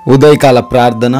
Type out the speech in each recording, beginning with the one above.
ఉదయకాల ప్రార్థన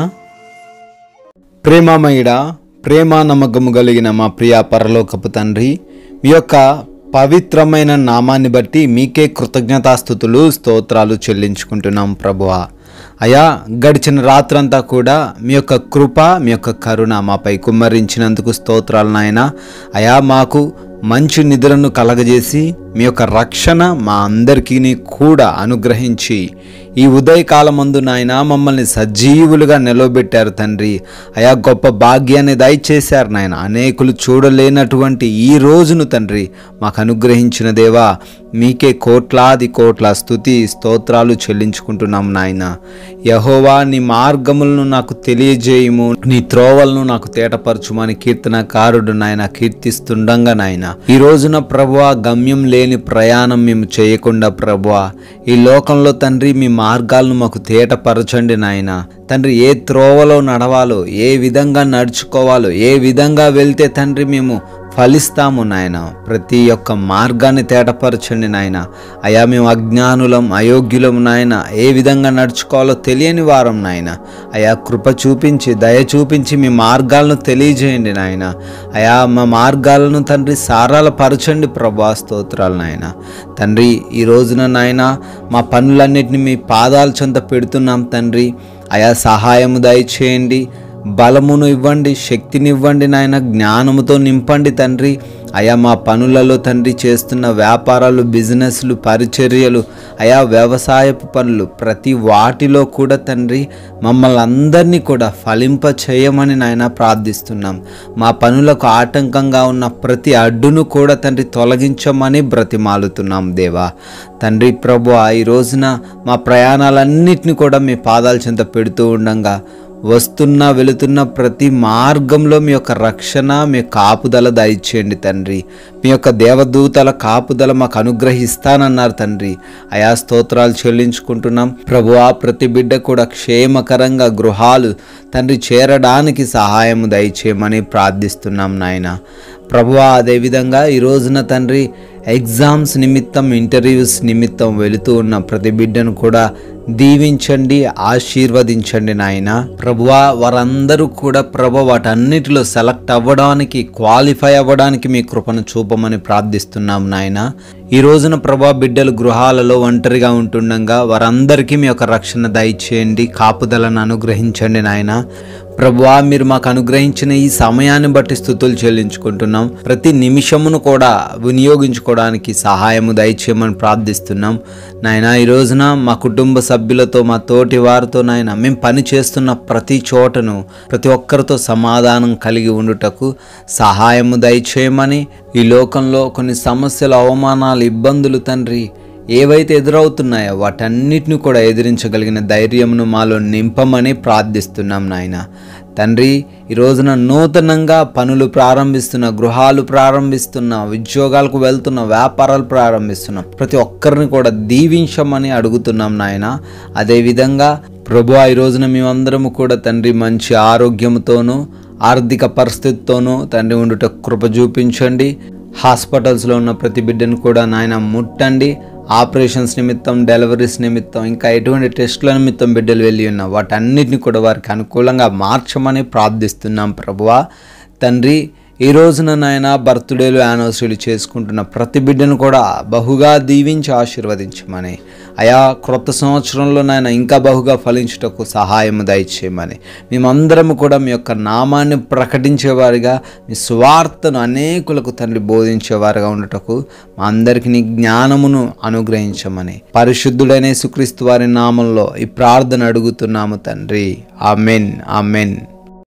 ప్రేమమయుడ ప్రేమ నమ్మకము కలిగిన మా ప్రియ పరలోకపు తండ్రి మీ యొక్క పవిత్రమైన నామాన్ని బట్టి మీకే కృతజ్ఞతాస్థుతులు స్తోత్రాలు చెల్లించుకుంటున్నాం ప్రభువా అయా గడిచిన రాత్రంతా కూడా మీ యొక్క కృప మీ యొక్క కరుణ మాపై కుమ్మరించినందుకు స్తోత్రాలు నాయన అయా మాకు మంచి నిద్రను కలగజేసి మీ యొక్క రక్షణ మా అందరికీ కూడా అనుగ్రహించి ఈ ఉదయకాలమందు నాయన మమ్మల్ని సజీవులుగా నిలవబెట్టారు తండ్రి అయా గొప్ప భాగ్యాన్ని దయచేశారు నాయన అనేకులు చూడలేనటువంటి ఈ రోజును తండ్రి మాకు అనుగ్రహించిన దేవా మీకే కోట్లాది కోట్ల స్థుతి స్తోత్రాలు చెల్లించుకుంటున్నాం నాయన యహోవా నీ మార్గములను నాకు తెలియజేయము నీ త్రోవలను నాకు తేటపరచుమని కీర్తనకారుడు నాయన కీర్తిస్తుండగా నాయన ఈ రోజున ప్రభువా గమ్యం లేని ప్రయాణం మేము చేయకుండా ప్రభువా ఈ లోకంలో తండ్రి మీ మార్గాలను మాకు తేటపరచండి నాయన తండ్రి ఏ త్రోవలో నడవాలో ఏ విధంగా నడుచుకోవాలో ఏ విధంగా వెళ్తే తండ్రి మేము ఫలిస్తాము నాయన ప్రతి ఒక్క మార్గాన్ని తేటపరచండి నాయన అయా మేము అజ్ఞానులం అయోగ్యులం నాయన ఏ విధంగా నడుచుకోవాలో తెలియని వారం నాయన అయా కృప చూపించి దయ చూపించి మీ మార్గాలను తెలియజేయండి నాయన అయా మా మార్గాలను తండ్రి సారాల పరచండి ప్రభా స్తోత్రాలు నాయన తండ్రి ఈ రోజున నాయన మా పనులన్నిటిని మీ పాదాల చెంత పెడుతున్నాం తండ్రి అయా సహాయము దయచేయండి బలమును ఇవ్వండి శక్తిని ఇవ్వండి నాయన జ్ఞానముతో నింపండి తండ్రి అయా మా పనులలో తండ్రి చేస్తున్న వ్యాపారాలు బిజినెస్లు పరిచర్యలు అయా వ్యవసాయపు పనులు ప్రతి వాటిలో కూడా తండ్రి మమ్మల్ని అందరినీ కూడా ఫలింప చేయమని నాయన ప్రార్థిస్తున్నాం మా పనులకు ఆటంకంగా ఉన్న ప్రతి అడ్డును కూడా తండ్రి తొలగించమని బ్రతిమాలుతున్నాం దేవా తండ్రి ప్రభు ఈ రోజున మా ప్రయాణాలన్నిటిని కూడా మీ పాదాల చెంత పెడుతూ ఉండగా వస్తున్న వెళుతున్న ప్రతి మార్గంలో మీ యొక్క రక్షణ మీ కాపుదల దయచేయండి తండ్రి మీ యొక్క దేవదూతల కాపుదల మాకు అనుగ్రహిస్తానన్నారు తండ్రి అయా స్తోత్రాలు చెల్లించుకుంటున్నాం ప్రభువా ప్రతి బిడ్డ కూడా క్షేమకరంగా గృహాలు తండ్రి చేరడానికి సహాయం దయచేయమని ప్రార్థిస్తున్నాం నాయన ప్రభువా అదేవిధంగా ఈ రోజున తండ్రి ఎగ్జామ్స్ నిమిత్తం ఇంటర్వ్యూస్ నిమిత్తం వెళుతూ ఉన్న ప్రతి బిడ్డను కూడా దీవించండి ఆశీర్వదించండి నాయన ప్రభువా వారందరూ కూడా ప్రభు వాటన్నిటిలో సెలెక్ట్ అవ్వడానికి క్వాలిఫై అవ్వడానికి మీ కృపను చూపమని ప్రార్థిస్తున్నాం నాయన ఈ రోజున ప్రభా బిడ్డలు గృహాలలో ఒంటరిగా ఉంటుండగా వారందరికీ మీ యొక్క రక్షణ దయచేయండి కాపుదలను అనుగ్రహించండి నాయన ప్రభువా మీరు మాకు అనుగ్రహించిన ఈ సమయాన్ని బట్టి స్థుతులు చెల్లించుకుంటున్నాం ప్రతి నిమిషమును కూడా వినియోగించుకోవడానికి సహాయము దయచేయమని ప్రార్థిస్తున్నాం నాయన ఈ రోజున మా కుటుంబ సభ్యులతో మా తోటి వారితో నాయన మేము పని చేస్తున్న ప్రతి చోటను ప్రతి ఒక్కరితో సమాధానం కలిగి ఉండుటకు సహాయము దయచేయమని ఈ లోకంలో కొన్ని సమస్యలు అవమానాలు ఇబ్బందులు తండ్రి ఏవైతే ఎదురవుతున్నాయో వాటన్నిటిని కూడా ఎదిరించగలిగిన ధైర్యమును మాలో నింపమని ప్రార్థిస్తున్నాం నాయన తండ్రి ఈ రోజున నూతనంగా పనులు ప్రారంభిస్తున్న గృహాలు ప్రారంభిస్తున్న ఉద్యోగాలకు వెళ్తున్న వ్యాపారాలు ప్రారంభిస్తున్న ప్రతి ఒక్కరిని కూడా దీవించమని అడుగుతున్నాం నాయన అదేవిధంగా ప్రభు ఈ రోజున మేమందరము కూడా తండ్రి మంచి ఆరోగ్యంతోనూ ఆర్థిక పరిస్థితితోనూ తండ్రి ఉండుట కృప చూపించండి హాస్పిటల్స్లో ఉన్న ప్రతి బిడ్డను కూడా నాయన ముట్టండి ఆపరేషన్స్ నిమిత్తం డెలివరీస్ నిమిత్తం ఇంకా ఎటువంటి టెస్టుల నిమిత్తం బిడ్డలు వెళ్ళి ఉన్న వాటన్నిటిని కూడా వారికి అనుకూలంగా మార్చమని ప్రార్థిస్తున్నాం ప్రభువా తండ్రి ఈ రోజున నాయన బర్త్డేలు యానివర్సరీలు చేసుకుంటున్న ప్రతి బిడ్డను కూడా బహుగా దీవించి ఆశీర్వదించమని అయా క్రొత్త సంవత్సరంలో నాయన ఇంకా బహుగా ఫలించుటకు సహాయం దయచేయమని మేమందరం కూడా మీ యొక్క నామాన్ని ప్రకటించేవారిగా మీ స్వార్థను అనేకులకు తండ్రి బోధించేవారుగా ఉండటకు మా అందరికీ నీ జ్ఞానమును అనుగ్రహించమని పరిశుద్ధుడైన సుక్రీస్తు వారి నామంలో ఈ ప్రార్థన అడుగుతున్నాము తండ్రి ఆమెన్ ఆమెన్